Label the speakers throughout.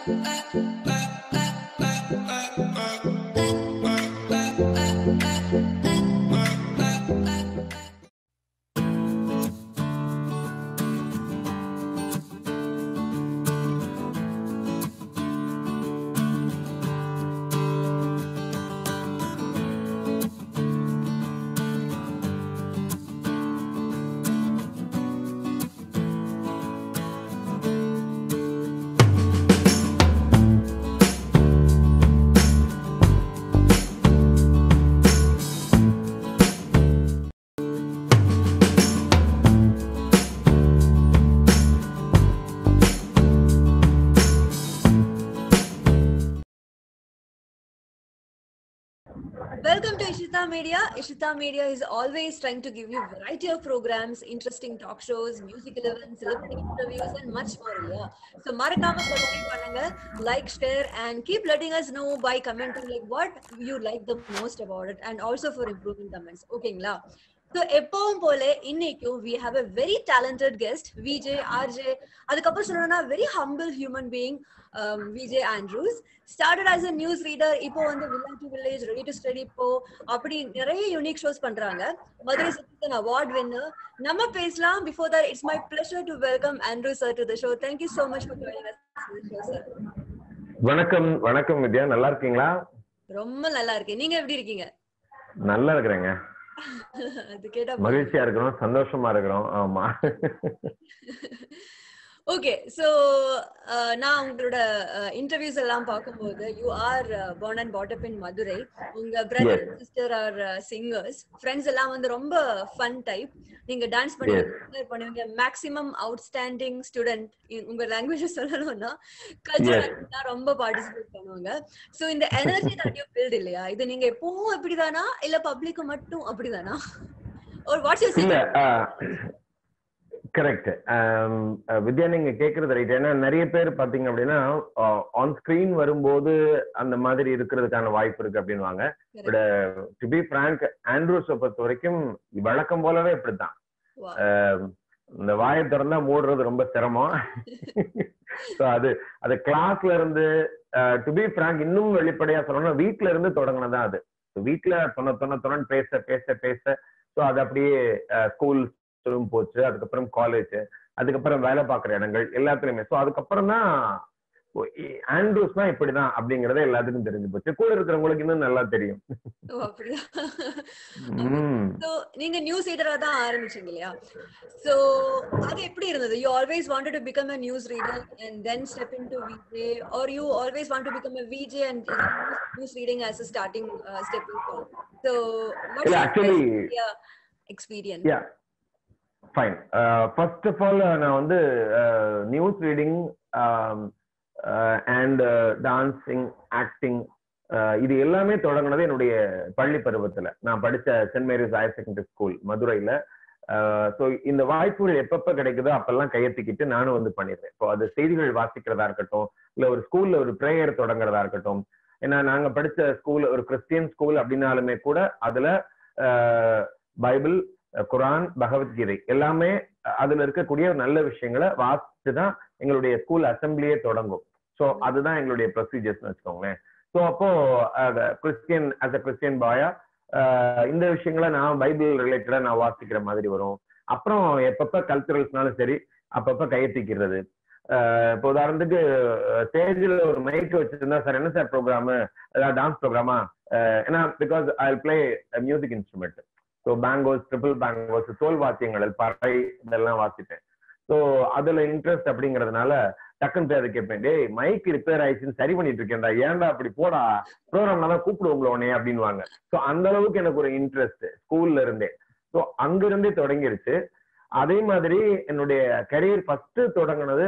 Speaker 1: Welcome to Ishita Media. Ishita Media is always trying to give you variety of programs, interesting talk shows, musical events, celebrity interviews, and much more. Yeah. So மறக்காம subscribe பண்ணுங்க, like, share, and keep letting us know by commenting like what you like the most about it, and also for improving comments. ஓகேங்களா? So எப்பவும் போல இன்னைக்கும் we have a very talented guest VJ RJ அதுக்கப்புறம் சொல்லணும்னா very humble human being VJ Andrews started as a news reader இப்போ வந்து village to village ready to study இப்போ அப்படி நிறைய யூனிக் ஷோஸ் பண்றாங்க மதுரை சிட்டிசன் அவார்ட் வின்னர் நம்ம பேசலாம் before that it's my pleasure to welcome Andrew sir to the show thank you so much for joining us show sir
Speaker 2: வணக்கம் வணக்கம் வித்யா நல்லா இருக்கீங்களா
Speaker 1: ரொம்ப நல்லா இருக்கேன் நீங்க எப்படி இருக்கீங்க
Speaker 2: நல்லா இருக்கிறேங்க
Speaker 1: அது கேட்டா
Speaker 2: மகிழ்ச்சியா இருக்கிறோம் சந்தோஷமா இருக்கிறோம் ஆமா
Speaker 1: ஓகே சோ நான் உங்களோட இன்டர்வியூஸ் எல்லாம் பார்க்கும்போது you are born and brought in Madurai உங்க brother sister are singers friends எல்லாம் வந்து ரொம்ப ஃபன் டைப் நீங்க டான்ஸ் பண்ணுவீங்க பண்ணுவீங்க மேக்ஸிமம் அவுட்ஸ்டாண்டிங் ஸ்டூடெண்ட் உங்க லாங்குவேஜ் சொல்லணும்னா கல்ச்சர் ரொம்ப பார்ட்டிசிபேட் பண்ணுவாங்க சோ இந்த எனர்ஜி தட் யூ பில்ட் இல்லையா இது நீங்க எப்பவும் இப்படிதானா இல்ல பப்ளிக் மட்டும் அப்படிதானா ஒரு வாட்ஸ் யூ
Speaker 2: இல்ல கரெக்ட் வித்யா நீங்க கேக்குறது ரைட் ஏன்னா நிறைய பேர் பாத்தீங்க அப்படின்னா ஆன் ஸ்கிரீன் வரும்போது அந்த மாதிரி இருக்கிறதுக்கான வாய்ப்பு இருக்கு அப்படின்வாங்க பட் டு பி பிராங்க் ஆண்ட்ரூஸை பொறுத்த வரைக்கும் வழக்கம் போலவே இப்படித்தான் இந்த வாயை திறந்தா மூடுறது ரொம்ப சிரமம் ஸோ அது அது கிளாஸ்ல இருந்து டு பி பிராங்க் இன்னும் வெளிப்படையா சொல்லணும்னா வீட்ல இருந்து தொடங்கினதான் அது வீட்டுல தொண்ண தொண்ண தொண்ணு பேச பேச பேச ஸோ அது அப்படியே ஸ்கூல் போச்சு அதுக்கப்புறம் காலேஜ் அதுக்கப்புறம் வேலை பார்க்குற இடங்கள் எல்லாத்துலயுமே ஸோ அதுக்கப்புறம் தான் ஆண்ட்ரூஸ் தான் இப்படிதான் அப்படிங்கறத எல்லாத்துக்கும் தெரிஞ்சு போச்சு கூட இருக்கிறவங்களுக்கு இன்னும் நல்லா தெரியும்
Speaker 1: நீங்க நியூஸ் ரீடரா தான் ஆரம்பிச்சீங்க இல்லையா சோ அது எப்படி இருந்தது you always wanted to become a news reader and then step in to VJ are you always want to become a VJ and news reading as a starting stepping stone so
Speaker 2: actually
Speaker 1: experience
Speaker 2: yeah fine first of all நான் வந்து news reading and dancing acting இது எல்லாமே தொடங்கினது என்னுடைய பள்ளி பருவத்துல நான் படிச்ச Saint Mary's higher secondary school மதுரையில ஸோ இந்த வாய்ப்புகள் எப்பப்ப கிடைக்குதோ அப்பெல்லாம் கையெத்திக்கிட்டு நானும் வந்து பண்ணிடுறேன் இப்போ அது செய்திகள் வாசிக்கிறதா இருக்கட்டும் இல்ல ஒரு ஸ்கூல்ல ஒரு ப்ரேயர் தொடங்குறதா இருக்கட்டும் ஏன்னா நாங்க படிச்ச ஸ்கூல் ஒரு கிறிஸ்டியன் ஸ்கூல் அப்படின்னாலுமே கூட அதுல பைபிள் குரான் பகவத்கீதை எல்லாமே அதுல இருக்கக்கூடிய நல்ல விஷயங்களை வாசிச்சு தான் எங்களுடைய ஸ்கூல் அசம்பிளியே தொடங்கும் ஸோ அதுதான் எங்களுடைய ப்ரொசீஜர்ஸ்னு வச்சுக்கோங்களேன் ஸோ அப்போ கிறிஸ்டியன் அஸ் அ கிறிஸ்டியன் பாயா இந்த விஷயங்களை நான் பைபிள் ரிலேட்டடா நான் வாசிக்கிற மாதிரி வரும் அப்புறம் எப்பப்ப கல்ச்சுரல்ஸ்னாலும் சரி அப்பப்ப கையெத்திக்கிறது இப்போ உதாரணத்துக்கு ஸ்டேஜில் ஒரு மைக் வச்சிருந்தா சார் என்ன சார் ப்ரோக்ராமு ஏதாவது டான்ஸ் ப்ரோக்ராமா ஏன்னா because I play music instrument so bongos triple bongos தோல் வாத்தியங்கள் பறை இதெல்லாம் வாசிப்பேன் ஸோ அதுல இன்ட்ரெஸ்ட் அப்படிங்கறதுனால டக்குன்னு போய் அதை கேட்பேன் டேய் மைக் ரிப்பேர் ஆயிடுச்சுன்னு சரி பண்ணிட்டு இருக்கேன்டா ஏன்டா அப்படி போடா ப்ரோக்ராம்ல தான் கூப்பிடுவோங்கள உடனே அப்படின்வாங்க ஸோ அந்த அளவுக்கு எனக்கு ஒரு இன்ட்ரெஸ்ட் ஸ்கூல்ல இருந்தே ஸோ அங்கிருந்தே தொடங்கிருச்சு அதே மாதிரி என்னுடைய கரியர் ஃபர்ஸ்ட் தொடங்கினது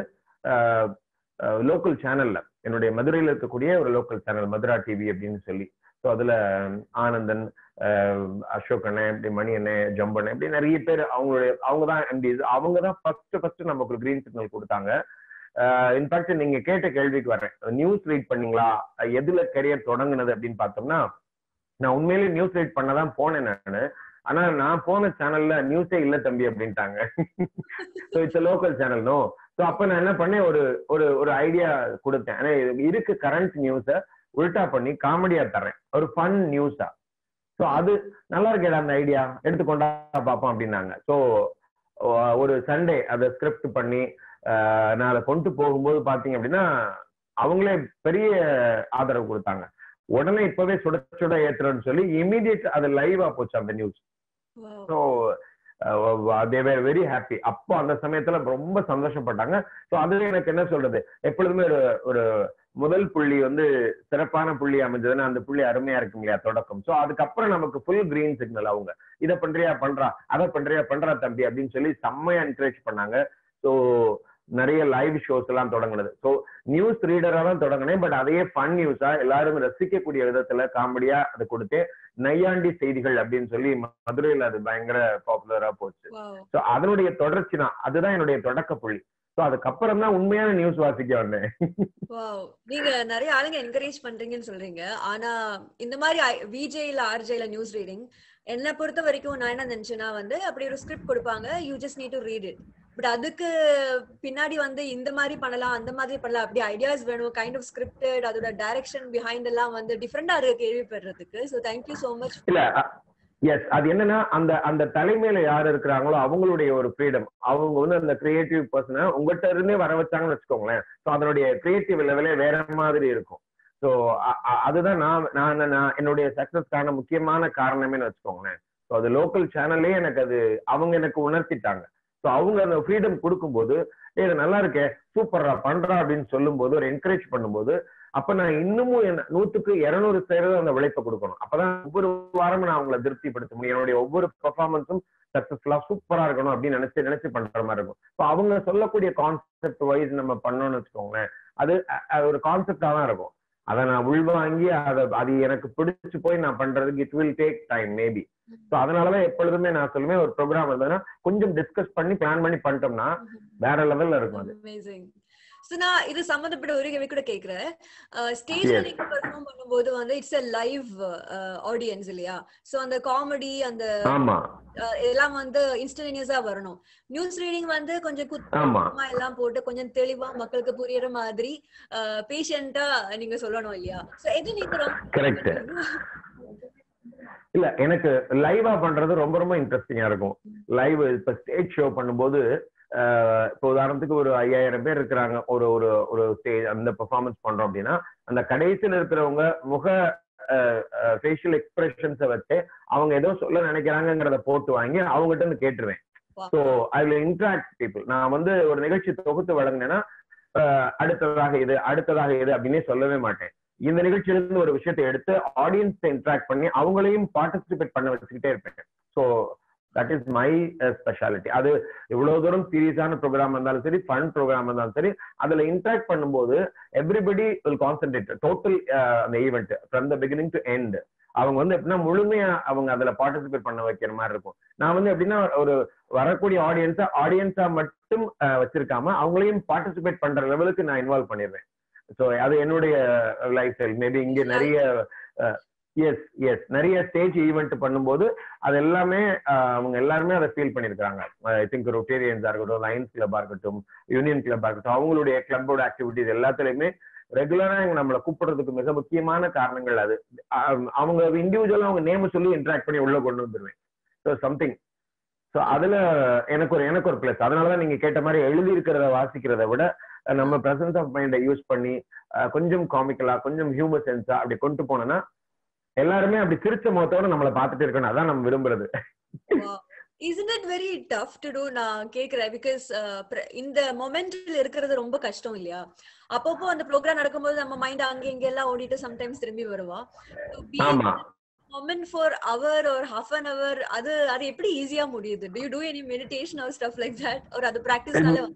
Speaker 2: லோக்கல் சேனல்ல என்னுடைய மதுரையில் இருக்கக்கூடிய ஒரு லோக்கல் சேனல் மதுரா டிவி அப்படின்னு சொல்லி ஸோ அதுல ஆனந்தன் அசோக் அண்ணன் இப்படி மணி அண்ணன் ஜம்பண்ணன் இப்படி நிறைய பேர் அவங்களுடைய அவங்க தான் எம்டிஸ் அவங்க தான் ஃபர்ஸ்ட் ஃபர்ஸ்ட் நமக்கு ஒரு கிரீன் சிக்னல் கொடுத்தாங்க இன்ஃபேக்ட் நீங்க கேட்ட கேள்விக்கு வர்றேன் நியூஸ் ரீட் பண்ணீங்களா எதுல கரியர் தொடங்குனது அப்படின்னு பார்த்தோம்னா நான் உண்மையிலேயே நியூஸ் ரீட் பண்ணதான் போனேன் நான் ஆனா நான் போன சேனல்ல நியூஸே இல்ல தம்பி அப்படின்ட்டாங்க so it's local channel no so அப்ப நான் என்ன பண்ணேன் ஒரு ஒரு ஒரு ஐடியா கொடுத்தேன் ஆனா இது இருக்கு கரண்ட் நியூஸ உல்டா பண்ணி காமெடியா தர்றேன் ஒரு ஃபன் நியூஸா ஸோ அது நல்லா இருக்கேடா அந்த ஐடியா எடுத்துக்கொண்டா பார்ப்போம் அப்படின்னாங்க ஸோ ஒரு சண்டே அதை ஸ்கிரிப்ட் பண்ணி ஆஹ், நான் அதை கொண்டு போகும்போது பாத்தீங்க அப்படின்னா அவங்களே பெரிய ஆதரவு கொடுத்தாங்க உடனே இப்பவே சுட சுட ஏத்துறோம்னு சொல்லி இமீடியட் அது லைவா போச்சு அந்த news
Speaker 1: Wow.
Speaker 2: So they were very happy அப்போ அந்த சமயத்துல ரொம்ப சந்தோஷப்பட்டாங்க ஸோ அது எனக்கு என்ன சொல்றது எப்பொழுதுமே ஒரு ஒரு முதல் புள்ளி வந்து சிறப்பான புள்ளி அமைஞ்சதுன்னா அந்த புள்ளி அருமையா இருக்கும் இல்லையா தொடக்கம் ஸோ அதுக்கப்புறம் நமக்கு ஃபுல் கிரீன் சிக்னல் அவங்க இதை பண்றியா பண்றா அதை பண்றியா பண்றா தம்பி அப்படின்னு சொல்லி செம்மையா என்கரேஜ் பண்ணாங்க ஸோ நிறைய லைவ் ஷோஸ் எல்லாம் தொடங்குனது ஸோ நியூஸ் ரீடரா தான் தொடங்கினேன் பட் அதையே ஃபன் நியூஸா எல்லாரும் ரசிக்கக்கூடிய விதத்துல காமெடியா அதை கொடுத்து நையாண்டி செய்திகள் அப்படின்னு சொல்லி மதுரையில அது பயங்கர பாப்புலரா போச்சு
Speaker 1: Wow.
Speaker 2: சோ அதனுடைய தொடர்ச்சி தான் அதுதான் என்னுடைய தொடக்க புள்ளி சோ அதுக்கப்புறம் தான் உண்மையான நியூஸ் வாசிக்க வந்தேன்
Speaker 1: Wow. நீங்க நிறைய ஆளுங்க என்கரேஜ் பண்றீங்கன்னு சொல்றீங்க ஆனா இந்த மாதிரி விஜேல ஆர்ஜேல நியூஸ் ரீடிங் என்னை பொறுத்த வரைக்கும் நான் என்ன நினைச்சேன்னா வந்து அப்படி ஒரு ஸ்கிரிப்ட் கொடுப்பாங்க you just need to read it but அதுக்கு பின்னாடி வந்து இந்த மாதிரி பண்ணலாம் அந்த மாதிரி பண்ணலாம் அப்படி ஐடியாஸ் வேணும் கைண்ட் ஆஃப் ஸ்கிரிப்டட் அதோட டைரக்ஷன் பிஹைண்ட் எல்லாம் வந்து டிஃப்ரெண்டா இருக்கு கேள்விப்படுறதுக்கு ஸோ தேங்க்யூ சோ மச்
Speaker 2: இல்ல எஸ் அது என்னன்னா அந்த அந்த தலைமையில யார் இருக்கிறாங்களோ அவங்களுடைய ஒரு ஃப்ரீடம் அவங்க வந்து அந்த கிரியேட்டிவ் பர்சனை உங்ககிட்ட இருந்தே வர வச்சாங்கன்னு வச்சுக்கோங்களேன் ஸோ அதனுடைய கிரியேட்டிவ் லெவலே வேற மாதிரி இருக்கும் ஸோ அதுதான் நான் நான் நான் என்னுடைய சக்சஸ்க்கான முக்கியமான காரணமேன்னு வச்சுக்கோங்களேன் ஸோ அது லோக்கல் சேனல்லே எனக்கு அது அவங்க எனக்கு உணர்த்திட்டாங்க ஸோ அவங்க அந்த ஃப்ரீடம் கொடுக்கும்போது ஏ இது நல்லா இருக்கே சூப்பர்ரா பண்றா அப்படின்னு சொல்லும்போது ஒரு என்கரேஜ் பண்ணும்போது அப்ப நான் இன்னமும் என்ன நூத்துக்கு இருநூறு சதவீதம் அந்த உழைப்பை கொடுக்கணும் அப்பதான் ஒவ்வொரு வாரமும் நான் அவங்களை திருப்திப்படுத்த முடியும் என்னுடைய ஒவ்வொரு பெர்ஃபார்மன்ஸும் சக்சஸ்ஃபுல்லா சூப்பரா இருக்கணும் அப்படின்னு நினைச்சு நினைச்சு பண்ற மாதிரி இருக்கும் இப்போ அவங்க சொல்லக்கூடிய கான்செப்ட் வைஸ் நம்ம பண்ணோம்னு வச்சுக்கோங்களேன் அது அ- அ- ஒரு கான்செப்டா தான் இருக்கும் அதை நான் உள்வாங்கி அதை அது எனக்கு பிடிச்சு போய் நான் பண்றதுக்கு it will take time maybe so அதனாலதான் எப்பொழுதுமே நான் சொல்லுவேன் ஒரு ப்ரோக்ராம் இருந்ததுன்னா கொஞ்சம் டிஸ்கஸ் பண்ணி பிளான் பண்ணி பண்ணிட்டோம்னா வேற லெவல்ல இருக்கும் அது
Speaker 1: அமேசிங் சோ நான் இது சம்பந்தப்பட்ட ஒரு கேள்வி கூட கேக்குறேன் ஸ்டேஜ்ல
Speaker 2: Yes.
Speaker 1: நீங்க பெர்ஃபார்ம் பண்ணும்போது வந்து இட்ஸ் a லைவ் ஆடியன்ஸ் இல்லையா சோ அந்த காமெடி அந்த
Speaker 2: ஆமா
Speaker 1: அஹ், இதெல்லாம் வந்து இன்ஸ்டன்டேனியஸா வரணும் நியூஸ் ரீடிங் வந்து கொஞ்சம்
Speaker 2: ஆமா.
Speaker 1: குத்தமா எல்லாம் போட்டு கொஞ்சம் தெளிவா மக்களுக்கு புரியுற மாதிரி பேஷண்டா நீங்க சொல்லணும் இல்லையா சோ எது நீங்க ரொம்ப
Speaker 2: Correct. இல்ல எனக்கு லைவா பண்றது ரொம்ப ரொம்ப இன்ட்ரெஸ்டிங்கா இருக்கும் லைவ் இப்ப ஸ்டேஜ் ஷோ பண்ணும்போது ஆஹ் இப்போ உதாரணத்துக்கு ஒரு ஐயாயிரம் பேர் இருக்கிறாங்க ஒரு ஒரு ஒரு ஸ்டேஜ் அந்த பெர்ஃபார்மன்ஸ் பண்றோம் அப்படின்னா அந்த கடைசியில் இருக்கிறவங்க முக ஃபேஷியல் எக்ஸ்பிரஷன்ஸை வச்சு அவங்க ஏதோ சொல்ல நினைக்கிறாங்கங்கிறத போட்டு வாங்கி அவங்ககிட்ட இருந்து கேட்டுருவேன்
Speaker 1: Wow.
Speaker 2: ஸோ அதுல இன்ட்ராக்ட் பீப்புள் நான் வந்து ஒரு நிகழ்ச்சி தொகுத்து வழங்கினேன்னா ஆஹ் அடுத்ததாக இது அடுத்ததாக இது அப்படின்னே சொல்லவே மாட்டேன் இந்த நிகழ்ச்சியிலிருந்து ஒரு விஷயத்தை எடுத்து ஆடியன்ஸ் இன்ட்ராக்ட் பண்ணி அவங்களையும் பார்ட்டிசிபேட் பண்ண வச்சுக்கிட்டே இருப்பேன் so that is my speciality அது இவ்வளவு தூரம் சீரியஸான ப்ரோக்ராம் இருந்தாலும் சரி ஃபன் ப்ரோக்ராம் இருந்தாலும் சரி அதுல இன்ட்ராக்ட் பண்ணும்போது எவ்ரிபடி வில் கான்சென்ட்ரேட் டோட்டல் அந்த event from the beginning to end அவங்க வந்து எப்படின்னா முழுமையா அவங்க அதுல பார்ட்டிசிபேட் பண்ண வைக்கிற மாதிரி இருக்கும் நான் வந்து எப்படின்னா ஒரு வரக்கூடிய ஆடியன்ஸா ஆடியன்ஸா மட்டும் அஹ், வச்சிருக்காம அவங்களையும் பார்ட்டிசிபேட் பண்ற லெவலுக்கு நான் இன்வால்வ் பண்ணிடுவேன் ஸோ அது என்னுடைய லைஃப் ஸ்டைல் மேபி இங்க நிறைய எஸ் எஸ் நிறைய ஸ்டேஜ் ஈவெண்ட் பண்ணும்போது அது எல்லாமே அஹ், அவங்க எல்லாருமே அதை ஃபீல் பண்ணியிருக்காங்க ஐ திங்க் ரொட்டேரியன்ஸா இருக்கட்டும் லைன்ஸ் கிளப்பா இருக்கட்டும் யூனியன் கிளப்பா இருக்கட்டும் அவங்களுடைய கிளப்போட ஆக்டிவிட்டிஸ் எல்லாத்துலயுமே ரெகுலரா எங்க நம்மளை கூப்பிடுறதுக்கு மிக முக்கியமான காரணங்கள் அது அஹ், அவங்க இண்டிவிஜுவலா அவங்க நேம் சொல்லி இன்ட்ராக்ட் பண்ணி உள்ள கொண்டு வந்துருவேன் ஸோ சம்திங் ஸோ அதுல எனக்கு ஒரு எனக்கு ஒரு பிளஸ் அதனாலதான் நீங்க கேட்ட மாதிரி எழுதி இருக்கிறத வாசிக்கிறத விட அஹ், நம்ம பிரசன்ஸ் ஆஃப் மைண்டை யூஸ் பண்ணி அஹ், கொஞ்சம் காமிக்கலா கொஞ்சம் ஹியூமர் சென்ஸா அப்படி கொண்டு போனோம்னா எல்லாருமே அப்படி சிரிச்ச முகத்தோட நம்மளை பார்த்துட்டு இருக்கணும் அதான் நம்ம விரும்புறது
Speaker 1: isn't it very tough to do நான் கேக்குறேன் பிகாஸ் இந்த மொமெண்ட்ல இருக்கிறது ரொம்ப கஷ்டம் இல்லையா அப்பப்போ அந்த ப்ரோக்ராம் நடக்கும்போது நம்ம மைண்ட் அங்க இங்க எல்லாம் ஓடிட்டு சம்டைம்ஸ் திரும்பி வருவா
Speaker 2: ஆமா
Speaker 1: மொமெண்ட் ஃபார் அவர் ஒரு ஹாஃப் அன் அவர் அது அது எப்படி ஈஸியா முடியுது do you do any meditation or stuff like that ஒரு அது பிராக்டிஸ்னால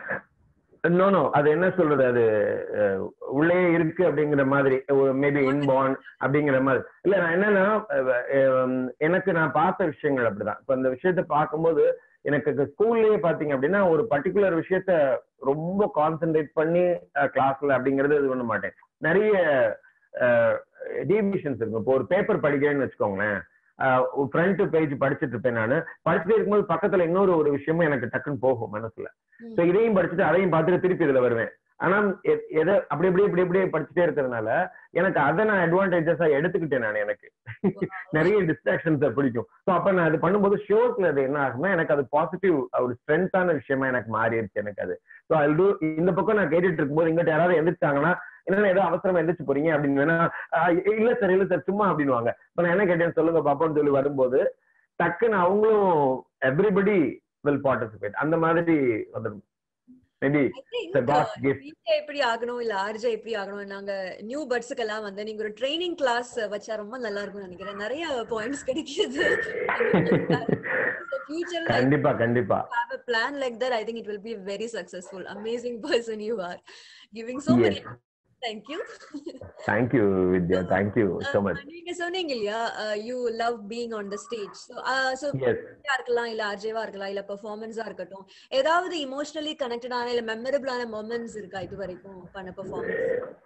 Speaker 2: நோ நோ அது என்ன சொல்றது அது அஹ், உள்ளே இருக்கு அப்படிங்கிற மாதிரி மேபி இன்பார்ன் அப்படிங்கிற மாதிரி இல்ல நான் என்னன்னா அஹ், அஹ், எனக்கு நான் பார்த்த விஷயங்கள் அப்படிதான் இப்ப இந்த விஷயத்த பார்க்கும்போது எனக்கு ஸ்கூல்லயே பாத்தீங்க அப்படின்னா ஒரு பர்டிகுலர் விஷயத்த ரொம்ப கான்சென்ட்ரேட் பண்ணி கிளாஸ்ல அப்படிங்கறது இது பண்ண மாட்டேன் நிறைய டீவியேஷன்ஸ் இருக்கும் இப்போ ஒரு பேப்பர் படிக்கிறேன்னு வச்சுக்கோங்களேன் ஃப்ரண்ட் பேஜ் படிச்சுட்டு இருப்பேன் நான் படிச்சுட்டே இருக்கும்போது பக்கத்துல இன்னொரு ஒரு விஷயமும் எனக்கு டக்குன்னு போகும் மனசுல
Speaker 1: ம்.
Speaker 2: சோ இதையும் படிச்சுட்டு அதையும் பார்த்துட்டு திருப்பி இதுல வருவேன் ஆனா எ- எதை அப்படி இப்படி இப்படி இப்படி படிச்சுட்டே இருக்கிறதுனால எனக்கு அதை நான் அட்வான்டேஜஸா எடுத்துக்கிட்டேன் நான் எனக்கு நிறைய டிஸ்ட்ராக்ஷன்ஸ் பிடிக்கும் ஸோ அப்ப நான் அது பண்ணும்போது ஷோஸ்ல அது என்ன ஆகும்னா எனக்கு அது பாசிட்டிவ் ஒரு ஸ்ட்ரென்த்தான விஷயமா எனக்கு மாறிடுச்சு எனக்கு அது ஸோ அது இந்த பக்கம் நான் கேட்டுட்டு இருக்கும்போது இங்கிட்ட யாராவது எந்திரிச்சாங்கன்னா என்ன ஏதோ அவசரமா எந்திரிச்சு போறீங்க அப்படின்னு வேணா "ஆஹ் இல்ல சார் இல்ல சார் சும்மா அப்படின்னுவாங்க இப்ப நான் என்ன கேட்டேன் சொல்லுங்க பாப்பான்னு சொல்லி வரும்போது டக்குன்னு அவங்களும் எவ்ரிபடி வில் பார்ட்டிசிபேட் அந்த மாதிரி வந்துடும் maybe
Speaker 1: I think,
Speaker 2: the God's
Speaker 1: uh,
Speaker 2: gift.
Speaker 1: DJ எப்படி ஆகணும் இல்ல ஆர்ஜே எப்படி ஆகணும் நாங்க நியூ பேர்ட்ஸ்க்கு எல்லாம் வந்து நீங்க ஒரு ட்ரைனிங் கிளாஸ் வச்சா ரொம்ப நல்லா இருக்கும்னு நினைக்கிறேன் நிறைய பாயிண்ட்ஸ் கிடைக்குது ஃபியூச்சர்ல
Speaker 2: கண்டிப்பா கண்டிப்பா
Speaker 1: have a plan like that i think it will be very successful amazing person you are giving so many
Speaker 2: Yes.
Speaker 1: thank you
Speaker 2: thank you Vidya thank you so much
Speaker 1: நீங்க சொன்னீங்க இல்லையா you love being on the stage so so
Speaker 2: yes
Speaker 1: இருக்கலாம் இல்ல அர்ஜேவா இருக்கலாம் இல்ல பெர்ஃபார்மன்ஸா இருக்கட்டும் ஏதாவது emotionally கனெக்டடான இல்ல மெமரபிளான மொமெண்ட்ஸ் இருக்கா இது வரைக்கும் பண்ண பெர்ஃபார்மன்ஸ்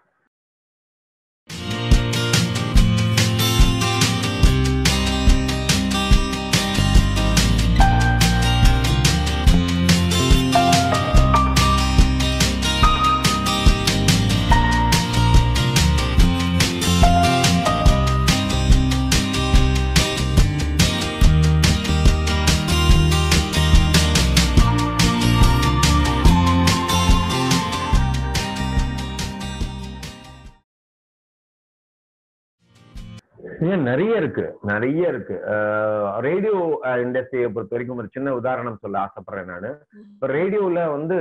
Speaker 2: ஏன் நிறைய இருக்கு நிறைய இருக்கு ரேடியோ இண்டஸ்ட்ரியை பொறுத்த வரைக்கும் ஒரு சின்ன உதாரணம் சொல்ல ஆசைப்படுறேன் நான் இப்ப ரேடியோல வந்து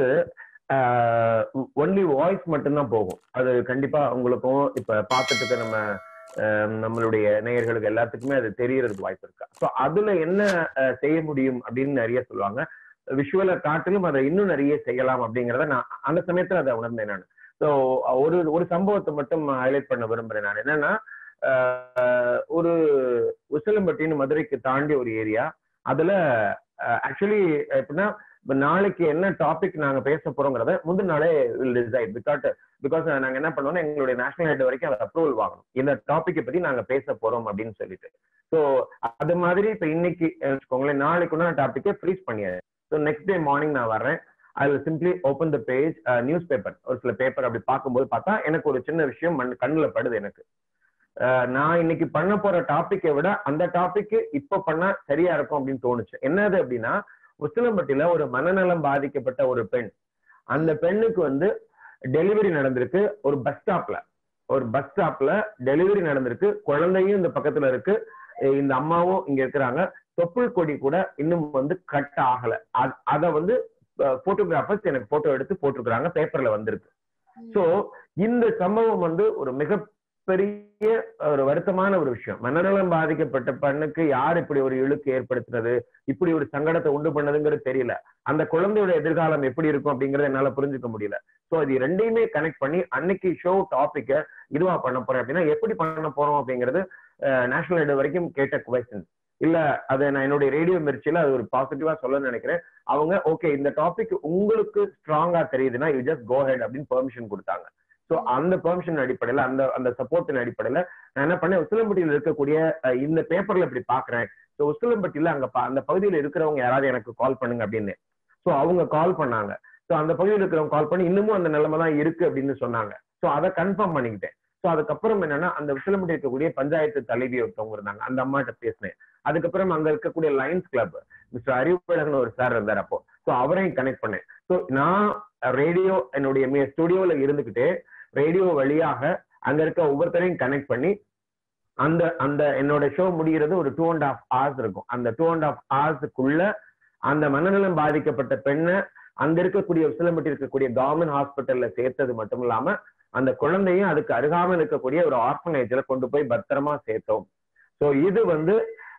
Speaker 2: ஒன்லி வாய்ஸ் மட்டும்தான் போகும் அது கண்டிப்பா உங்களுக்கும் இப்ப பார்த்துட்டு இருக்க நம்ம அஹ், நம்மளுடைய நேயர்களுக்கு எல்லாத்துக்குமே அது தெரியறதுக்கு வாய்ப்பு இருக்கு ஸோ அதுல என்ன அஹ், செய்ய முடியும் அப்படின்னு நிறைய சொல்லுவாங்க விஷுவலை காட்டிலும் அதை இன்னும் நிறைய செய்யலாம் அப்படிங்கறத நான் அந்த சமயத்துல அதை உணர்ந்தேன் நான் ஸோ ஒரு ஒரு சம்பவத்தை மட்டும் ஹைலைட் பண்ண விரும்புறேன் நான் என்னன்னா ஆஹ் ஒரு உசிலம்பட்டின்னு மதுரைக்கு தாண்டி ஒரு ஏரியா அதுல ஆக்சுவலி எப்படின்னா இப்ப நாளைக்கு என்ன டாபிக் நாங்க பேச போறோங்கிறத முந்தின நாளே டிசைட் பிகாட் பிகாஸ் நாங்க என்ன பண்ணோம்னா எங்களுடைய நேஷனல் ஹெட் வரைக்கும் அதை அப்ரூவல் வாங்கணும் இந்த டாபிக்கை பத்தி நாங்க பேச போறோம் அப்படின்னு சொல்லிட்டு ஸோ அது மாதிரி இப்ப இன்னைக்கு வச்சுக்கோங்களேன் நாளைக்குன்னா டாபிக்கை ஃப்ரீஸ் பண்ணியாரு ஸோ நெக்ஸ்ட் டே மார்னிங் நான் வர்றேன் I simply open the page news paper ஒரு சில பேப்பர் அப்படி பார்க்கும்போது பார்த்தா எனக்கு ஒரு சின்ன விஷயம் மண் கண்ணுல படுது எனக்கு அஹ் நான் இன்னைக்கு பண்ண போற டாபிக்கை விட அந்த டாபிக் இப்ப பண்ணா சரியா இருக்கும் அப்படின்னு தோணுச்சு என்னது அப்படின்னா உசிலம்பட்டியில ஒரு மனநலம் பாதிக்கப்பட்ட ஒரு பெண் அந்த பெண்ணுக்கு வந்து டெலிவரி நடந்திருக்கு ஒரு பஸ் ஸ்டாப்ல ஒரு பஸ் ஸ்டாப்ல டெலிவரி நடந்திருக்கு குழந்தையும் இந்த பக்கத்துல இருக்கு அஹ் இந்த அம்மாவும் இங்க இருக்கிறாங்க தொப்புள் கொடி கூட இன்னும் வந்து கட் ஆகல அ- அத வந்து போட்டோகிராஃபர்ஸ் எனக்கு போட்டோ எடுத்து போட்டிருக்கிறாங்க பேப்பர்ல வந்திருக்கு சோ இந்த சம்பவம் வந்து ஒரு மிகப்பெரிய ஒரு வருத்தமான ஒரு விஷயம் மனநலம் பாதிக்கப்பட்ட பெண்ணுக்கு யார் இப்படி ஒரு இழுக்கு ஏற்படுத்தினது இப்படி ஒரு சங்கடத்தை உண்டு பண்ணதுங்கிறது தெரியல அந்த குழந்தையோட எதிர்காலம் எப்படி இருக்கும் அப்படிங்கறத என்னால புரிஞ்சுக்க முடியல சோ இது ரெண்டையுமே கனெக்ட் பண்ணி அன்னைக்கு ஷோ டாபிக்க இதுவா பண்ண போறேன் அப்படின்னா எப்படி பண்ண போறோம் அப்படிங்கிறது நேஷனல் ஹெட் வரைக்கும் கேட்ட கொஸ்டின் இல்ல அதை நான் என்னுடைய ரேடியோ மிர்ச்சியில அது ஒரு பாசிட்டிவா சொல்ல நினைக்கிறேன் அவங்க ஓகே இந்த டாபிக் உங்களுக்கு ஸ்ட்ராங்கா தெரியுதுன்னா யூ ஜஸ்ட் கோ ஹெட் அப்படின்னு பெர்மிஷன் கொடுத்தாங்க சோ அந்த பெர்மிஷன் அடிப்படையில அந்த அந்த சப்போர்ட்டின் அடிப்படையில நான் என்ன பண்ணேன் உசிலம்பட்டியில இருக்கக்கூடிய அஹ், இந்த பேப்பர்ல இப்படி பாக்குறேன் ஸோ உசிலம்பட்டியில அங்க பா- அந்த பகுதியில இருக்கிறவங்க யாராவது எனக்கு கால் பண்ணுங்க அப்படின்னு சோ அவங்க கால் பண்ணாங்க சோ அந்த பகுதியில் இருக்கிறவங்க கால் பண்ணி இன்னமும் அந்த நிலைமை தான் இருக்கு அப்படின்னு சொன்னாங்க சோ அதை கன்ஃபார்ம் பண்ணிக்கிட்டேன் சோ அதுக்கப்புறம் என்னன்னா அந்த உசிலம்பட்டி இருக்கக்கூடிய பஞ்சாயத்து தலைவி ஒருத்தவங்க இருந்தாங்க அந்த அம்மாட்ட பேசினேன் அதுக்கப்புறம் அங்க இருக்கக்கூடிய லைன்ஸ் கிளப் மிஸ்டர் அறிவுழகன் ஒரு சார் இருந்தார் அப்போ சோ அவரையும் கனெக்ட் பண்ணேன் சோ நான் ரேடியோ என்னுடைய ஸ்டுடியோல இருந்துகிட்டே ரேடியோ வழியாக அங்க இருக்க ஒவ்வொருத்தரையும் கனெக்ட் பண்ணி அந்த அந்த என்னோட ஷோ முடிகிறது ஒரு டூ அண்ட் ஹாஃப் ஹவர்ஸ் இருக்கும் அந்த டூ அண்ட் ஹாஃப் ஹவர்ஸுக்குள்ள அந்த மனநலம் பாதிக்கப்பட்ட பெண்ணை அங்க இருக்கக்கூடிய உசிலம்பட்டி இருக்கக்கூடிய கவர்மெண்ட் ஹாஸ்பிட்டல்ல சேர்த்தது மட்டும் இல்லாம அந்த குழந்தையும் அதுக்கு அருகாமல் இருக்கக்கூடிய ஒரு ஆர்ஃபனேஜ்ல கொண்டு போய் பத்திரமா சேர்த்தோம் சோ இது வந்து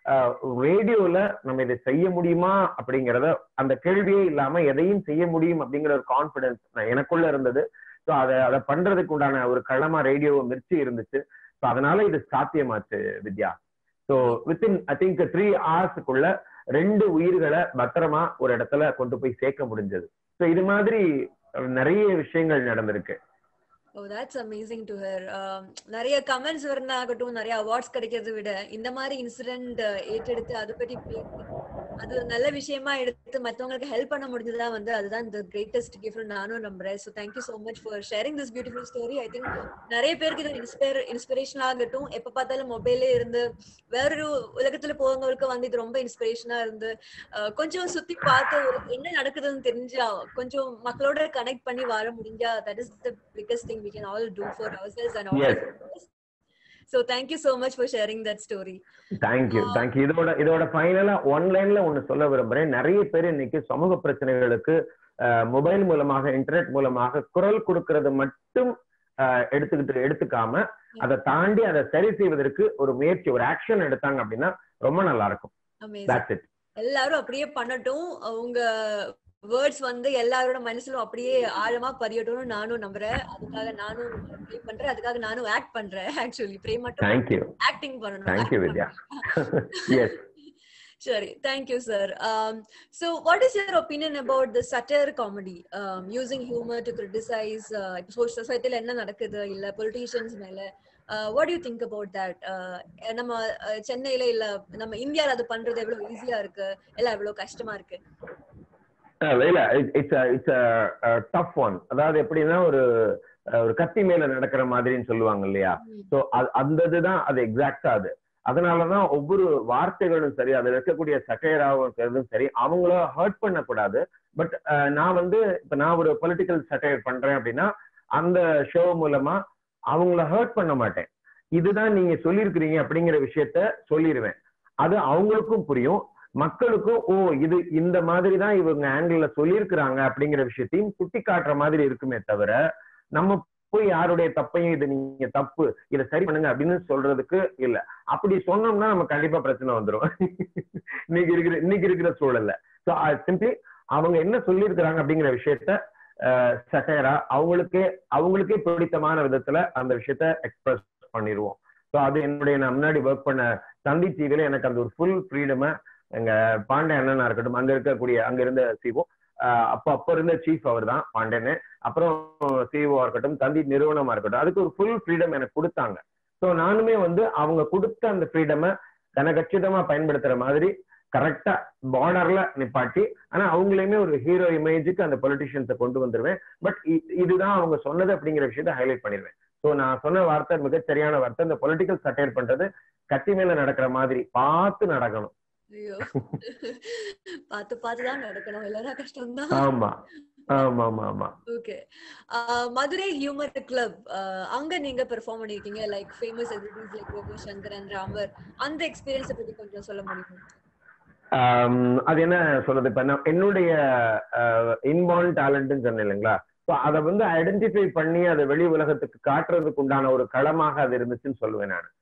Speaker 2: ரேடியோல நம்ம இதை செய்ய முடியுமா அப்படிங்கறத அந்த கேள்வியே இல்லாம எதையும் செய்ய முடியும் அப்படிங்கிற ஒரு கான்பிடன்ஸ் எனக்குள்ள இருந்தது ஸோ அதை அதை பண்றதுக்கு உண்டான ஒரு களமா ரேடியோ மிர்ச்சி இருந்துச்சு ஸோ அதனால இது சாத்தியமாச்சு Vidya so within I think three ஹவர்ஸுக்குள்ள ரெண்டு உயிர்களை பத்திரமா ஒரு இடத்துல கொண்டு போய் சேர்க்க முடிஞ்சது ஸோ இது மாதிரி நிறைய விஷயங்கள் நடந்திருக்கு
Speaker 1: oh that's amazing to her நிறைய கமெண்ட்ஸ் வரனாகட்டும் நிறைய அவார்ட்ஸ் கிடைக்கிறத விட இந்த மாதிரி இன்சிடென்ட் ஏற்றெடுத்து அதை பற்றி பேசி அது ஒரு நல்ல விஷயமா எடுத்து மத்தவங்களுக்கு ஹெல்ப் பண்ண முடிஞ்சதா வந்து அதுதான் இந்த கிரேட்டஸ்ட் கிஃப்ட் நானும் நம்புறேன் so thank you so much for sharing this beautiful story I think நிறைய பேருக்கு இது இன்ஸ்பயர் இன்ஸ்பிரேஷன் ஆகட்டும் எப்ப பார்த்தாலும் மொபைலே இருந்து வேறொரு உலகத்துல போறவங்களுக்கு வந்து இது ரொம்ப இன்ஸ்பிரேஷனா இருந்து அஹ், கொஞ்சம் சுத்தி பார்த்து ஒரு என்ன நடக்குதுன்னு தெரிஞ்சா கொஞ்சம் மக்களோட கனெக்ட் பண்ணி வாழ முடிஞ்சா that is the biggest thing we can all do for ourselves and
Speaker 2: Yes.
Speaker 1: So thank you so much for sharing that story
Speaker 2: thank you
Speaker 1: ah.
Speaker 2: Thank you இதோட இதோட ஃபைனலா ஒன்லைன்ல ஒண்ணு சொல்ல விரும்புறேன் நிறைய பேர் இன்னைக்கு சமூக பிரச்சனைகளுக்கு மொபைல் மூலமாக இன்டர்நெட் மூலமாக குரல் கொடுக்கறது மட்டும் அஹ், எடுத்துக்கிட்டு எடுத்துக்காம அதை தாண்டி அதை சரி செய்வதற்கு ஒரு முயற்சி ஒரு ஆக்ஷன் எடுத்தாங்க அப்படின்னா ரொம்ப நல்லா இருக்கும்
Speaker 1: அமேசிங்
Speaker 2: That's it.
Speaker 1: எல்லாரும் அப்படியே பண்ணட்டும் உங்க வேர்ட்ஸ் வந்து எல்லாரோட மனசுலும் அப்படியே ஆழமா பதியட்டும்னு நானும் நம்புறேன் அதுக்காக நானும் ப்ரே பண்றேன் அதுக்காக நானும் ஆக்ட் பண்றேன் ஆக்சுவலி ப்ரே மட்டும்
Speaker 2: தேங்க்யூ
Speaker 1: ஆக்டிங் பண்ணணும்
Speaker 2: தேங்க்யூ
Speaker 1: act
Speaker 2: வித்யா
Speaker 1: பண்ணணும்.
Speaker 2: Yes
Speaker 1: Sure. Thank you, sir. Um, so, what is your opinion about the satire comedy? Um, using humor to criticize uh, social society என்ன நடக்குது இல்ல politicians மேல uh, what do you think about that? Uh, நம்ம uh, சென்னையில இல்ல நம்ம இந்தியால அது பண்றது எவ்வளவு ஈஸியா இருக்கு இல்ல எவ்வளவு கஷ்டமா இருக்கு
Speaker 2: இல்ல இட்ஸ் இட்ஸ் டஃப் ஒன் அதாவது எப்படின்னா ஒரு அஹ், ஒரு கத்தி மேல நடக்கிற மாதிரின்னு சொல்லுவாங்க இல்லையா
Speaker 1: ம்,
Speaker 2: சோ அந்த இதுதான் அது எக்ஸாக்டா அது அதனாலதான் ஒவ்வொரு வார்த்தைகளும் சரி அதுல இருக்கக்கூடிய சட்டையராகவும் இருக்கிறதும் சரி அவங்கள ஹர்ட் பண்ணக்கூடாது பட் நான் வந்து இப்ப நான் ஒரு பொலிட்டிக்கல் சட்டையர் பண்றேன் அப்படின்னா அந்த ஷோ மூலமா அவங்கள ஹர்ட் பண்ண மாட்டேன் இதுதான் நீங்க சொல்லியிருக்கிறீங்க அப்படிங்கிற விஷயத்த சொல்லிடுவேன் அது அவங்களுக்கும் புரியும் மக்களுக்கும் ஓ இது இந்த மாதிரி தான் இவங்க ஆங்கிள் சொல்லியிருக்கிறாங்க அப்படிங்கிற விஷயத்தையும் சுட்டி காட்டுற மாதிரி இருக்குமே தவிர நம்ம போய் யாருடைய தப்பையும் இது நீங்க தப்பு இதை சரி பண்ணுங்க அப்படின்னு சொல்றதுக்கு இல்ல அப்படி சொன்னோம்னா நம்ம கண்டிப்பா பிரச்சனை வந்துரும் இன்னைக்கு இருக்கிற இன்னைக்கு இருக்கிற சூழல்ல ஸோ சிம்பிளி அவங்க என்ன சொல்லியிருக்கிறாங்க அப்படிங்கிற விஷயத்த சட்டையரா அவங்களுக்கே அவங்களுக்கே பிடித்தமான விதத்துல அந்த விஷயத்த எக்ஸ்பிரஸ் பண்ணிடுவோம் ஸோ அது என்னுடைய நான் முன்னாடி ஒர்க் பண்ண தந்தி டிவில எனக்கு அந்த ஒரு ஃபுல் ஃப்ரீடமை எங்க பாண்டே அண்ணனா இருக்கட்டும் அங்க இருக்கக்கூடிய அங்க இருந்த சிஓ அப்ப அப்ப இருந்த சீஃப் அவர் தான் பாண்டேன்னு அப்புறம் சிஓ இருக்கட்டும் தந்தி நிறுவனமா இருக்கட்டும் அதுக்கு ஒரு ஃபுல் ஃப்ரீடம் எனக்கு கொடுத்தாங்க ஸோ நானுமே வந்து அவங்க கொடுத்த அந்த ஃப்ரீடமை கனகச்சிதமா பயன்படுத்துற மாதிரி கரெக்டா பார்டர்ல நிப்பாட்டி ஆனா அவங்களையுமே ஒரு ஹீரோ இமேஜுக்கு அந்த பொலிட்டிஷியன்ஸை கொண்டு வந்துருவேன் பட் இதுதான் அவங்க சொன்னது அப்படிங்கிற விஷயத்த ஹைலைட் பண்ணிடுவேன் ஸோ நான் சொன்ன வார்த்தை மிகச் சரியான வார்த்தை இந்த பொலிட்டிக்கல் சட்டையர் பண்றது கத்தி மேல நடக்கிற மாதிரி பார்த்து நடக்கணும்
Speaker 1: ஐயோ பார்த்து பார்த்து தான் நடக்கணும் இல்லைன்னா கஷ்டம் தான்
Speaker 2: ஆமா ஆமா ஆமா ஆமா
Speaker 1: ஓகே மதுரை ஹியூமர் கிளப் அங்க நீங்க பெர்ஃபார்ம் பண்ணிருக்கீங்க like famous celebrities like Robo Sankaran Ramar அந்த எக்ஸ்பீரியன்ஸை பத்தி கொஞ்சம் சொல்ல முடியுமா
Speaker 2: ஆம், அது என்ன சொல்றது இப்ப நான் என்னுடைய இன்பார்ன் டேலண்ட்னு சொன்னேன் இல்லைங்களா ஸோ அதை வந்து ஐடென்டிஃபை பண்ணி அதை வெளி உலகத்துக்கு காட்டுறதுக்கு உண்டான ஒரு களமாக அது இருந்துச்சுன்னு சொல்லுவேன் நான்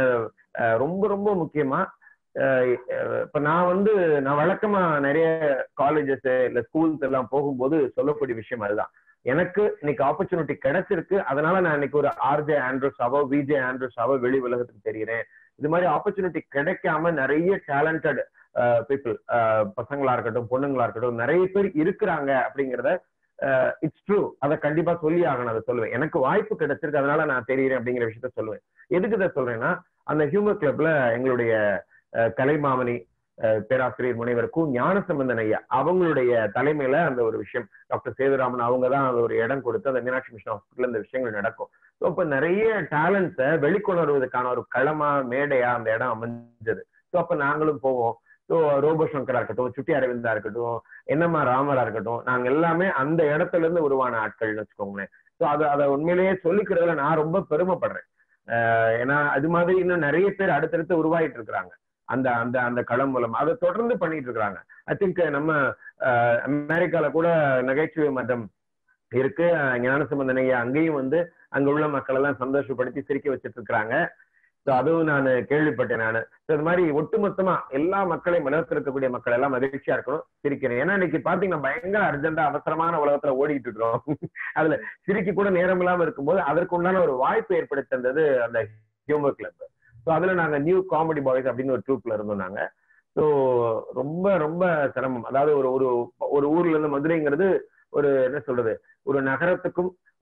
Speaker 2: ரொம்ப ரொம்ப முக்கியமா அஹ், அஹ், இப்ப நான் வந்து நான் வழக்கமா நிறைய காலேஜஸ் இல்ல ஸ்கூல்ஸ் எல்லாம் போகும்போது சொல்லக்கூடிய விஷயம் அதுதான் எனக்கு இன்னைக்கு ஆப்பர்ச்சுனிட்டி கிடைச்சிருக்கு அதனால நான் இன்னைக்கு ஒரு ஆர்ஜே ஆண்ட்ரூஸாவோ விஜே ஆண்ட்ரூஸாவோ வெளி உலகத்துக்கு தெரிகிறேன் இது மாதிரி ஆப்பர்ச்சுனிட்டி கிடைக்காம நிறைய டேலண்டட் பீப்புள் பசங்களா இருக்கட்டும் பொண்ணுங்களா இருக்கட்டும் நிறைய பேர் இருக்கிறாங்க அப்படிங்கிறத இட்ஸ் ட்ரூ அதை கண்டிப்பா சொல்லி ஆகணும் அதை சொல்லுவேன் எனக்கு வாய்ப்பு கிடைச்சிருக்கு அதனால நான் தெரியுறேன் அப்படிங்கிற விஷயத்த சொல்லுவேன் எதுக்கு இதை சொல்றேன்னா அந்த ஹியூமர் கிளப்ல எங்களுடைய அஹ், கலைமாமணி அஹ், பேராசிரியர் முனைவர் கு ஞானசம்பந்தன் ஐயா அவங்களுடைய தலைமையில அந்த ஒரு விஷயம் டாக்டர் சேதுராமன் அவங்க தான் அது ஒரு இடம் கொடுத்து அந்த மீனாட்சி மிஷன் ஹாஸ்பிட்டல் இந்த விஷயங்கள் நடக்கும் ஸோ இப்போ நிறைய டேலண்ட்ஸை வெளிக்கொணர்வதற்கான ஒரு களமா மேடையா அந்த இடம் அமைஞ்சது ஸோ அப்ப நாங்களும் போவோம் ஸோ ரோபோ சங்கரா இருக்கட்டும் சுட்டி அரவிந்தா இருக்கட்டும் என்னம்மா ராமரா இருக்கட்டும் நாங்க எல்லாமே அந்த இடத்துல இருந்து உருவான ஆட்கள்னு வச்சுக்கோங்களேன் ஸோ அதை அதை உண்மையிலேயே சொல்லிக்கிறதுல நான் ரொம்ப பெருமைப்படுறேன் ஆஹ் ஏன்னா அது மாதிரி இன்னும் நிறைய பேர் அடுத்தடுத்து உருவாயிட்டு இருக்கிறாங்க அந்த அந்த அந்த களம் மூலம் அதை தொடர்ந்து பண்ணிட்டு இருக்கிறாங்க ஐ திங்க் நம்ம ஆஹ் அமெரிக்கால கூட நகைச்சுவை மன்றம் இருக்கு ஆஹ் ஞானசம்பந்தன் ஐயா அங்கேயும் வந்து அங்க உள்ள மக்கள் எல்லாம் சந்தோஷப்படுத்தி சிரிக்க வச்சிட்டு இருக்கிறாங்க ஸோ அதுவும் நான் கேள்விப்பட்டேன் நான் ஸோ இது மாதிரி ஒட்டுமொத்தமா எல்லா மக்களையும் உலகத்தில் இருக்கக்கூடிய மக்கள் எல்லாம் மகிழ்ச்சியா இருக்கணும் சிரிக்கிறேன் ஏன்னா இன்னைக்கு பாத்தீங்கன்னா பயங்கர அர்ஜென்டா அவசரமான உலகத்துல ஓடிட்டு இருக்கிறோம் அதுல சிரிக்க கூட நேரம் இல்லாம இருக்கும்போது அதற்கு உண்டான ஒரு வாய்ப்பு ஏற்படுத்தி தந்தது அந்த ஹியூமர் கிளப் ஸோ அதுல நாங்க நியூ காமெடி பாய்ஸ் அப்படின்னு ஒரு ட்ரூப்ல இருந்தோம் நாங்க ஸோ ரொம்ப ரொம்ப சிரமம் அதாவது ஒரு ஒரு ஒரு ஊர்ல இருந்து மதுரைங்கிறது ஒரு என்ன சொல்றது ஒரு நகரத்துக்கும்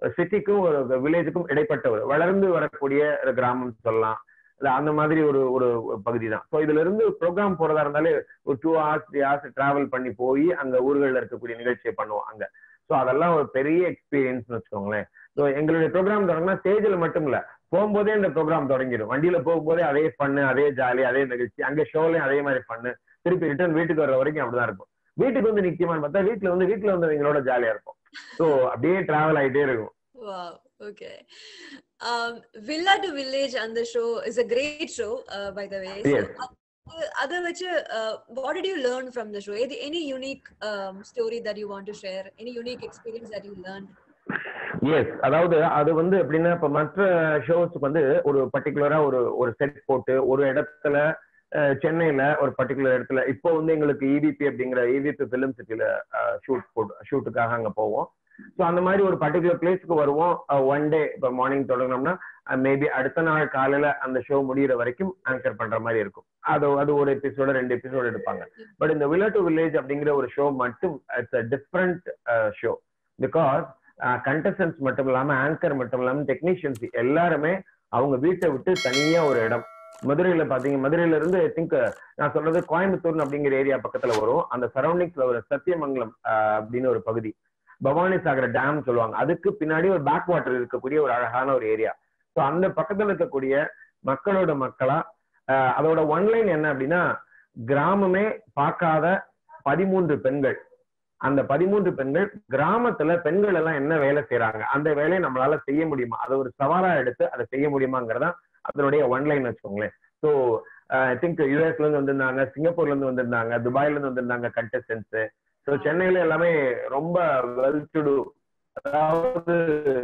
Speaker 2: சிட்டிக்கும் ஒரு வில்லேஜுக்கும் இடைப்பட்ட ஒரு வளர்ந்து வரக்கூடிய ஒரு கிராமம் சொல்லலாம் இல்ல அந்த மாதிரி ஒரு ஒரு பகுதி தான் ஸோ இதுல இருந்து ப்ரோக்ராம் போறதா இருந்தாலே ஒரு two hours three hours travel பண்ணி போய் அங்க ஊர்களில் இருக்கக்கூடிய நிகழ்ச்சியை பண்ணுவோம் அங்க ஸோ அதெல்லாம் ஒரு பெரிய எக்ஸ்பீரியன்ஸ்னு வச்சுக்கோங்களேன் ஸோ எங்களுடைய ப்ரோக்ராம் தொடங்கினா ஸ்டேஜில் மட்டும் இல்ல போகும்போதே இந்த ப்ரோக்ராம் தொடங்கிடும் வண்டியில போகும்போதே அதே பண்ணு அதே ஜாலி அதே நிகழ்ச்சி அங்க ஷோலையும் அதே மாதிரி பண்ணு திருப்பி ரிட்டர்ன் வீட்டுக்கு வர்ற வரைக்கும் அப்படிதான் இருக்கும் வீட்டுக்கு வந்து நிச்சயமான்னு பார்த்தா வீட்டுல வந்து வீட்டுல வந்து எங்களோட ஜாலியா இருக்கும் ஸோ அப்படியே டிராவல் ஆயிட்டே இருக்கும்
Speaker 1: Wow. Okay. Um, Villa to Village on the show is a great show, uh, by the way.
Speaker 2: Yes.
Speaker 1: So, other which, uh, what did you learn from the show? Any, any unique um, story that you want to share? Any unique experience that you learned?
Speaker 2: Yes அதாவது அது வந்து எப்படின்னா இப்ப மற்ற ஷோஸ்க்கு வந்து ஒரு பர்டிகுலரா ஒரு ஒரு செட் போட்டு ஒரு இடத்துல அஹ், சென்னையில ஒரு பர்டிகுலர் இடத்துல இப்போ வந்து எங்களுக்கு இவிபி அப்படிங்கிற இவிபி பிலிம் சிட்டில ஷூட் போட்டு ஷூட்டுக்காக அங்க போவோம் ஸோ அந்த மாதிரி ஒரு பர்டிகுலர் பிளேஸ்க்கு வருவோம் ஒன் டே இப்போ மார்னிங் தொடங்கினோம்னா மேபி அடுத்த நாள் காலையில அந்த ஷோ முடியிற வரைக்கும் ஆங்கர் பண்ற மாதிரி இருக்கும் அது அது ஒரு எபிசோட ரெண்டு எபிசோடு எடுப்பாங்க பட் இந்த வில்லா டு வில்லேஜ் அப்படிங்கிற ஒரு ஷோ மட்டும் it's a different show because contestants மட்டும் இல்லாம ஆங்கர் மட்டும் இல்லாம டெக்னீஷியன்ஸ் எல்லாருமே அவங்க வீட்டை விட்டு தனியா ஒரு இடம் மதுரையில பாத்தீங்க மதுரையில இருந்து ஐ திங்க் நான் சொல்றது கோயம்புத்தூர் அப்படிங்கிற ஏரியா பக்கத்துல வரும் அந்த சரௌண்டிங்ஸ்ல ஒரு சத்தியமங்கலம் ஆஹ், அப்படின்னு ஒரு பகுதி பவானி சாகர் டேம் சொல்லுவாங்க அதுக்கு பின்னாடி ஒரு பேக் வாட்டர் இருக்கக்கூடிய ஒரு அழகான ஒரு ஏரியா ஸோ அந்த பக்கத்துல இருக்கக்கூடிய மக்களோட மக்களா ஆஹ், அதோட ஒன்லைன் என்ன அப்படின்னா கிராமமே பார்க்காத பதிமூன்று பெண்கள் அந்த பதிமூன்று பெண்கள் கிராமத்துல பெண்கள் எல்லாம் என்ன வேலை செய்யறாங்க அந்த வேலையை நம்மளால செய்ய முடியுமா அதை ஒரு சவாலா எடுத்து அதை செய்ய முடியுமாங்கிறதா அதனுடைய ஒன்லைன் வச்சுக்கோங்களேன் ஸோ ஐ திங்க் யூஎஸ்ல இருந்து வந்திருந்தாங்க சிங்கப்பூர்ல இருந்து வந்திருந்தாங்க துபாயில இருந்து வந்திருந்தாங்க கண்டஸ்டன்ஸ் ஸோ சென்னையில எல்லாமே ரொம்ப வெல் டு டூ அதாவது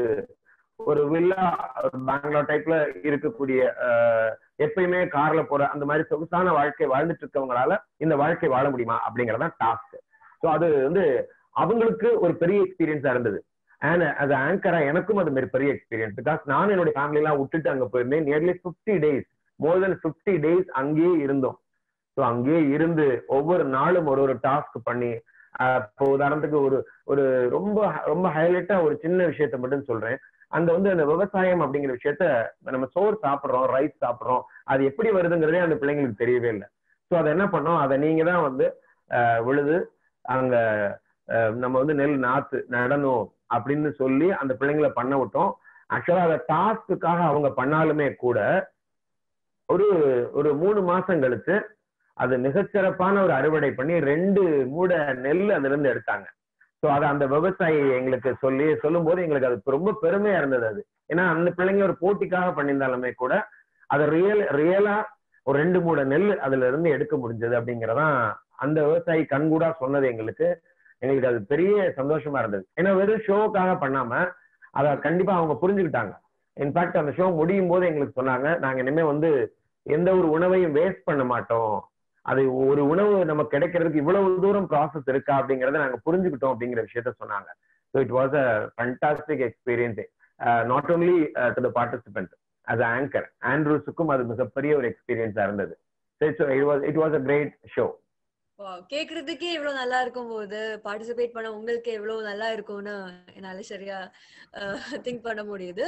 Speaker 2: ஒரு வில்லா பெங்களூர் டைப்ல இருக்கக்கூடிய அஹ், எப்பயுமே கார்ல போற அந்த மாதிரி சொகுசான வாழ்க்கை வாழ்ந்துட்டு இருக்கவங்களால இந்த வாழ்க்கை வாழ முடியுமா அப்படிங்கறதான் டாஸ்க் ஸோ அது வந்து அவங்களுக்கு ஒரு பெரிய எக்ஸ்பீரியன்ஸா இருந்தது அண்ட் அது ஆங்கரா எனக்கும் அது மாதிரி பெரிய எக்ஸ்பீரியன்ஸ் பிகாஸ் நான் என்னுடைய ஃபேமிலி எல்லாம் விட்டுட்டு அங்க போயிருந்தேன் nearly fifty days more then fifty days அங்கேயே இருந்தோம் ஸோ அங்கேயே இருந்து ஒவ்வொரு நாளும் ஒரு ஒரு டாஸ்க் பண்ணி ஆஹ் இப்போ உதாரணத்துக்கு ஒரு ஒரு ரொம்ப ரொம்ப ஹைலைட்டா ஒரு சின்ன விஷயத்த மட்டும் சொல்றேன் அங்க வந்து அந்த விவசாயம் அப்படிங்கிற விஷயத்த நம்ம சோறு சாப்பிடுறோம் ரைஸ் சாப்பிடுறோம் அது எப்படி வருதுங்கிறதே அந்த பிள்ளைங்களுக்கு தெரியவே இல்லை ஸோ அதை என்ன பண்ணோம் அதை நீங்க தான் வந்து ஆஹ் விழுது அங்க ஆஹ் நம்ம வந்து நெல் நாத்து நடணும் அப்படின்னு சொல்லி அந்த பிள்ளைங்களை பண்ண விட்டோம் ஆக்சுவலா அதை டாஸ்க்குக்காக அவங்க பண்ணாலுமே கூட ஒரு ஒரு மூணு மாசம் கழிச்சு அது மிகச்சிறப்பான ஒரு அறுவடை பண்ணி ரெண்டு மூட நெல் அதுல இருந்து எடுத்தாங்க ஸோ அதை அந்த விவசாயி எங்களுக்கு சொல்லி சொல்லும் போது எங்களுக்கு அது ரொம்ப பெருமையா இருந்தது அது ஏன்னா அந்த பிள்ளைங்க ஒரு போட்டிக்காக பண்ணியிருந்தாலுமே கூட அதை ரியல் ரியலா ஒரு ரெண்டு மூட நெல் அதுல இருந்து எடுக்க முடிஞ்சது அப்படிங்கறதான் அந்த விவசாயி கண்கூடா சொன்னது எங்களுக்கு எங்களுக்கு அது பெரிய சந்தோஷமா இருந்தது ஏன்னா வெறும் ஷோவுக்காக பண்ணாம அதை கண்டிப்பா அவங்க புரிஞ்சுக்கிட்டாங்க இன்ஃபேக்ட் அந்த ஷோ முடியும் போது எங்களுக்கு சொன்னாங்க நாங்க இனிமே வந்து எந்த ஒரு உணவையும் வேஸ்ட் பண்ண மாட்டோம் அது ஒரு உணவு நமக்கு கிடைக்கிறதுக்கு இவ்வளவு தூரம் ப்ராசஸ் இருக்கா அப்படிங்கறத நாங்க புரிஞ்சுக்கிட்டோம் அப்படிங்கிற விஷயத்த சொன்னாங்க so it was a fantastic experience not only to the participant as anchor ஆண்ட்ரூஸுக்கும் அது மிகப்பெரிய ஒரு எக்ஸ்பீரியன்ஸா இருந்தது it was it was a great show
Speaker 1: Wow, கேக்குறதுக்கே இவ்வளவு நல்லா இருக்கும் போது பார்ட்டிசிபேட் பண்ண உங்களுக்கு எவ்வளவு நல்லா இருக்கும்னு என்னால சரியா திங்க் பண்ண முடியுது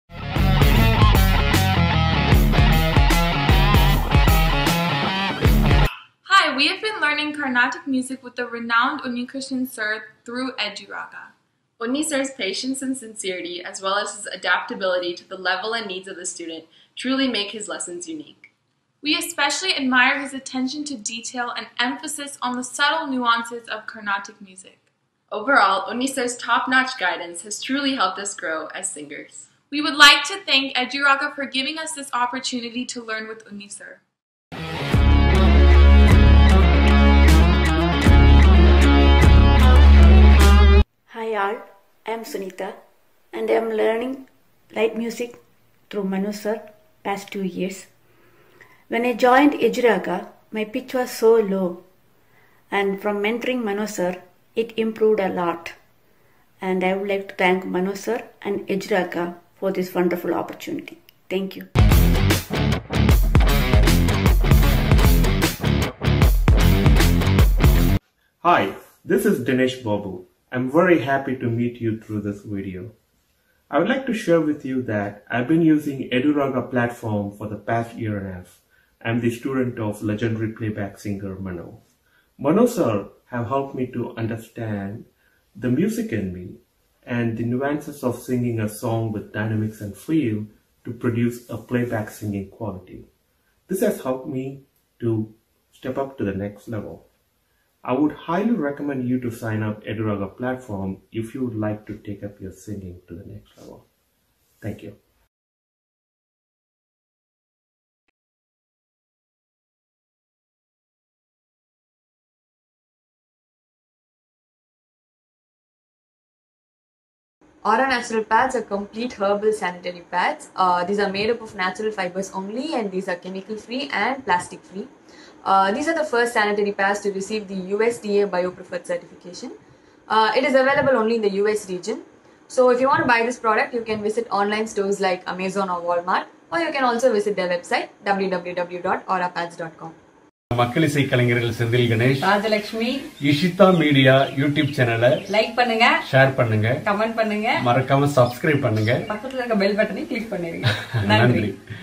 Speaker 3: Hi, we have been learning Carnatic music with the renowned Unnikrishnan Sir through Eduraga.
Speaker 4: Unni Sir's patience and sincerity, as well as his adaptability to the level and needs of the student, truly make his lessons unique.
Speaker 3: We especially admire his attention to detail and emphasis on the subtle nuances of Carnatic music.
Speaker 4: Overall, Unni Sir's top notch guidance has truly helped us grow as singers.
Speaker 3: We would like to thank Eduraga for giving us this opportunity to learn with Unni Sir.
Speaker 5: Hi all, I am Sunita and I am learning light music through Manu sir past two years. When I joined Ejiraga, my pitch was so low and from mentoring Manu sir, it improved a lot. And I would like to thank Manu sir and Ejiraga for this wonderful opportunity. Thank you.
Speaker 6: Hi, this is Dinesh Babu. I'm very happy to meet you through this video. I would like to share with you that I've been using Eduraga platform for the past year and a half. I'm the student of legendary playback singer Mano. Mano sir have helped me to understand the music in me and the nuances of singing a song with dynamics and feel to produce a playback singing quality. This has helped me to step up to the next level. I would highly recommend you to sign up Eduraga platform if you would like to take up your singing to the next level. Thank you.
Speaker 7: Aura Natural Pads are complete herbal sanitary pads. Uh, these are made up of natural fibers only and these are chemical free and plastic free. Uh, these are the first sanitary pads to receive the USDA BioPreferred certification. Uh, it is available only in the US region. So if you want to buy this product, you can visit online stores like Amazon or Walmart or you can also visit their website www.aurapads.com.
Speaker 8: மக்கள் இசை கலைஞர்கள் Senthil Ganesh
Speaker 9: Rajalakshmi
Speaker 8: Ishita media YouTube சேனலை
Speaker 9: like பண்ணுங்க
Speaker 8: share பண்ணுங்க
Speaker 9: comment பண்ணுங்க
Speaker 8: மறக்காம subscribe பண்ணுங்க
Speaker 9: பக்கத்துல இருக்க பெல் பட்டனை கிளிக் பண்ணிருங்க
Speaker 8: நன்றி
Speaker 9: நன்றி